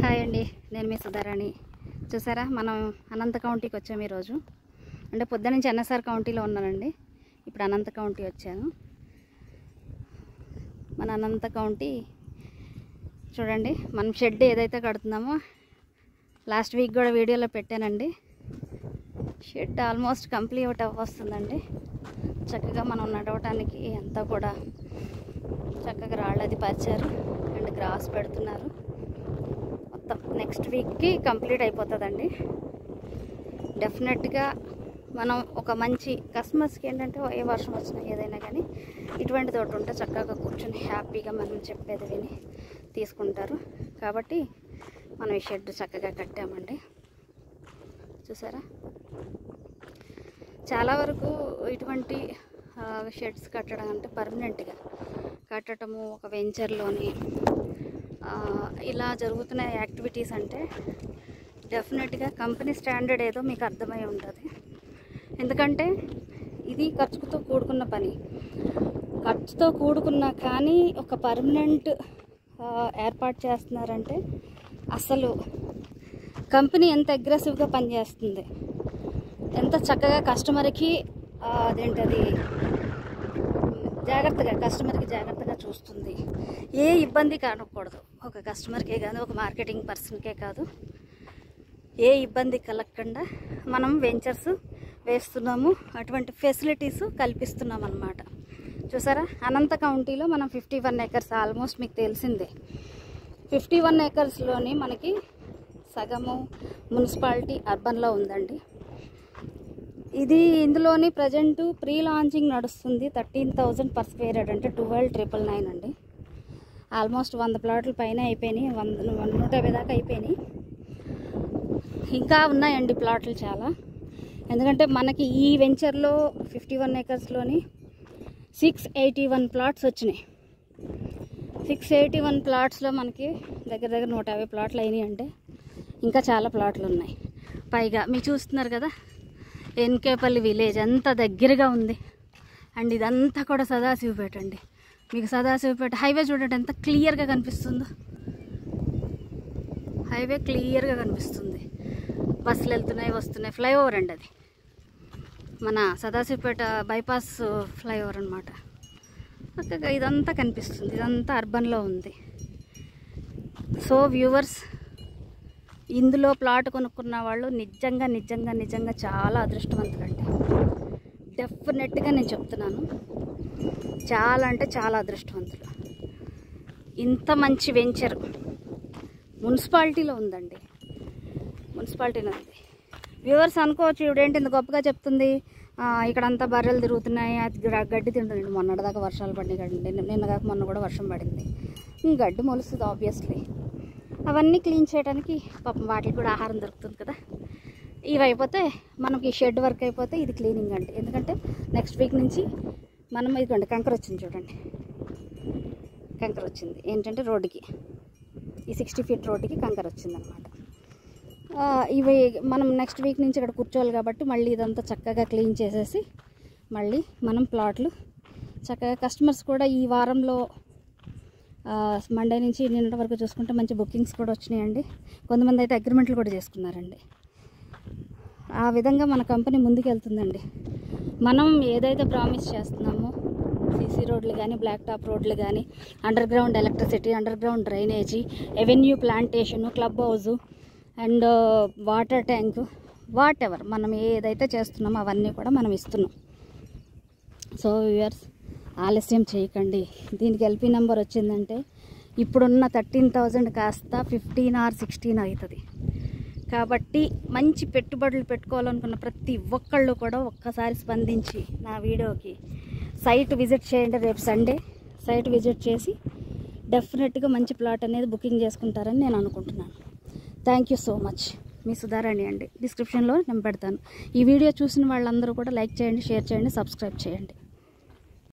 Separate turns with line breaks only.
hi అండి నేను మీ సుధారాణి చూసారా మనం అనంత కౌంటీకి వచ్చాము ఈరోజు అంటే పొద్దు నుంచి ఎన్ఎస్ఆర్ కౌంటీలో ఉన్నానండి ఇప్పుడు అనంత కౌంటీ వచ్చాను మన అనంత కౌంటీ చూడండి మనం షెడ్ ఏదైతే కడుతున్నామో లాస్ట్ వీక్ కూడా వీడియోలో పెట్టానండి షెడ్ ఆల్మోస్ట్ కంప్లీట్ అవ్వస్తుందండి చక్కగా మనం నడవటానికి అంతా కూడా చక్కగా రాళ్ళది పరిచారు అండ్ గ్రాస్ పెడుతున్నారు మొత్తం నెక్స్ట్ వీక్కి కంప్లీట్ అయిపోతుందండి డెఫినెట్గా మనం ఒక మంచి కస్టమర్స్కి ఏంటంటే ఏ వర్షం వచ్చినా ఏదైనా కానీ ఇటువంటి తోట ఉంటే చక్కగా కూర్చొని హ్యాపీగా మనం చెప్పేది విని తీసుకుంటారు కాబట్టి మనం ఈ షెడ్ చక్కగా కట్టామండి చూసారా చాలా వరకు ఇటువంటి షెడ్స్ కట్టడం అంటే పర్మనెంట్గా కట్టడము ఒక వెంచర్లోని ఆ, ఇలా జరుగుతున్న యాక్టివిటీస్ అంటే డెఫినెట్గా కంపెనీ స్టాండర్డ్ ఏదో మీకు అర్థమై ఉంటుంది ఎందుకంటే ఇది ఖర్చుతో కూడుకున్న పని ఖర్చుతో కూడుకున్న కానీ ఒక పర్మనెంట్ ఏర్పాటు చేస్తున్నారంటే అసలు కంపెనీ ఎంత అగ్రెసివ్గా పనిచేస్తుంది ఎంత చక్కగా కస్టమర్కి ఆ, అదేంటది జాగ్రత్తగా కస్టమర్కి జాగ్రత్తగా చూస్తుంది ఏ ఇబ్బంది కానకూడదు ఒక కస్టమర్కే కాదు ఒక మార్కెటింగ్ పర్సన్కే కాదు ఏ ఇబ్బంది కలగకుండా మనం వెంచర్స్ వేస్తున్నాము అటువంటి ఫెసిలిటీస్ కల్పిస్తున్నాం అన్నమాట చూసారా అనంత కౌంటీలో మనం ఫిఫ్టీ వన్ ఎకర్స్ ఆల్మోస్ట్ మీకు తెలిసిందే ఫిఫ్టీ వన్ ఎకర్స్లోని మనకి సగము మున్సిపాలిటీ అర్బన్లో ఉందండి ఇది ఇందులోని ప్రజెంట్ ప్రీ లాంచింగ్ నడుస్తుంది thirteen thousand per square yard అంటే ట్వెల్వ్ ట్రిపుల్ నైన్ అండి ఆల్మోస్ట్ వంద ప్లాట్ల పైన అయిపోయినాయి వంద వంద నూట యాభై దాకా అయిపోయినాయి ఇంకా ఉన్నాయండి ప్లాట్లు చాలా ఎందుకంటే మనకి ఈ వెంచర్లో ఫిఫ్టీ వన్ ఏకర్స్లోని సిక్స్ ఎయిటీ వన్ ప్లాట్స్ వచ్చినాయి సిక్స్ ఎయిటీ వన్ ప్లాట్స్లో మనకి దగ్గర దగ్గర నూట యాభై ప్లాట్లు అయినాయి అంటే ఇంకా చాలా ప్లాట్లు ఉన్నాయి పైగా మీరు చూస్తున్నారు కదా ఎన్కేపల్లి విలేజ్ అంత దగ్గరగా ఉంది అండ్ ఇదంతా కూడా సదాశివపేట అండి మీకు సదాశివపేట హైవే చూడండి ఎంత క్లియర్గా కనిపిస్తుందో హైవే క్లియర్గా కనిపిస్తుంది బస్సులు వెళ్తున్నాయి వస్తున్నాయి ఫ్లైఓవర్ అండి అది మన సదాశివపేట బైపాస్ ఫ్లైఓవర్ అనమాట చక్కగా ఇదంతా కనిపిస్తుంది ఇదంతా అర్బన్లో ఉంది సో వ్యూవర్స్ ఇందులో ప్లాట్ కొనుక్కున్న వాళ్ళు నిజంగా నిజంగా నిజంగా చాలా అదృష్టవంతులండి డెఫినెట్గా నేను చెప్తున్నాను చాలా అంటే చాలా అదృష్టవంతులు ఇంత మంచి వెంచర్ మున్సిపాలిటీలో ఉందండి మున్సిపాలిటీలో ఉంది వ్యూవర్స్ అనుకోవచ్చు ఇవిడేంటి ఇంత గొప్పగా చెప్తుంది ఆ, ఇక్కడంతా బర్రెలు తిరుగుతున్నాయి అది గ- గడ్డి తింటుంది మొన్నటిదాకా వర్షాలు పడినాయి కదండి నిన్న కాక మొన్న కూడా వర్షం పడింది ఉమ్, గడ్డి మొలుస్తుంది ఆబ్వియస్లీ అవన్నీ క్లీన్ చేయడానికి పాపం వాటికి కూడా ఆహారం దొరుకుతుంది కదా ఇవి అయిపోతే మనకి షెడ్ వర్క్ అయిపోతే ఇది క్లీనింగ్ అండి ఎందుకంటే నెక్స్ట్ వీక్ నుంచి మనం ఇదిగోండి కంకర వచ్చింది చూడండి కంకర వచ్చింది ఏంటంటే రోడ్డుకి ఈ సిక్స్టీ ఫీట్ రోడ్డుకి కంకర వచ్చిందనమాట ఇవి మనం నెక్స్ట్ వీక్ నుంచి ఇక్కడ కూర్చోవాలి కాబట్టి మళ్ళీ ఇదంతా చక్కగా క్లీన్ చేసేసి మళ్ళీ మనం ప్లాట్లు చక్కగా కస్టమర్స్ కూడా ఈ వారంలో మండే నుంచి నిన్నటి వరకు చూసుకుంటే మంచి బుకింగ్స్ కూడా వచ్చినాయండి కొంతమంది అయితే అగ్రిమెంట్లు కూడా చేసుకున్నారండి ఆ విధంగా మన కంపెనీ ముందుకు వెళ్తుందండి మనం ఏదైతే ప్రామిస్ చేస్తున్నామో సీసీ రోడ్లు కానీ బ్లాక్ టాప్ రోడ్లు కానీ under ground electricity under ground drainage avenue plantation club house and water tank whatever మనం ఏదైతే చేస్తున్నామో అవన్నీ కూడా మనం ఇస్తున్నాం సో వ్యూయర్స్ ఆలస్యం చేయకండి దీనికి ఎల్పి నెంబర్ వచ్చిందంటే ఇప్పుడున్న థర్టీన్ థౌజండ్ కాస్త ఫిఫ్టీన్ ఆర్ సిక్స్టీన్ అవుతుంది కాబట్టి మంచి పెట్టుబడులు పెట్టుకోవాలనుకున్న ప్రతి ఒక్కళ్ళు కూడా ఒక్కసారి స్పందించి నా వీడియోకి సైట్ విజిట్ చేయండి రేపు సండే సైట్ విజిట్ చేసి డెఫినెట్గా మంచి ప్లాట్ అనేది బుకింగ్ చేసుకుంటారని నేను అనుకుంటున్నాను థ్యాంక్ యూ సో మచ్ మీ సుధారాణి అండి డిస్క్రిప్షన్లో నేను పెడతాను ఈ వీడియో చూసిన వాళ్ళందరూ కూడా లైక్ చేయండి షేర్ చేయండి సబ్స్క్రైబ్ చేయండి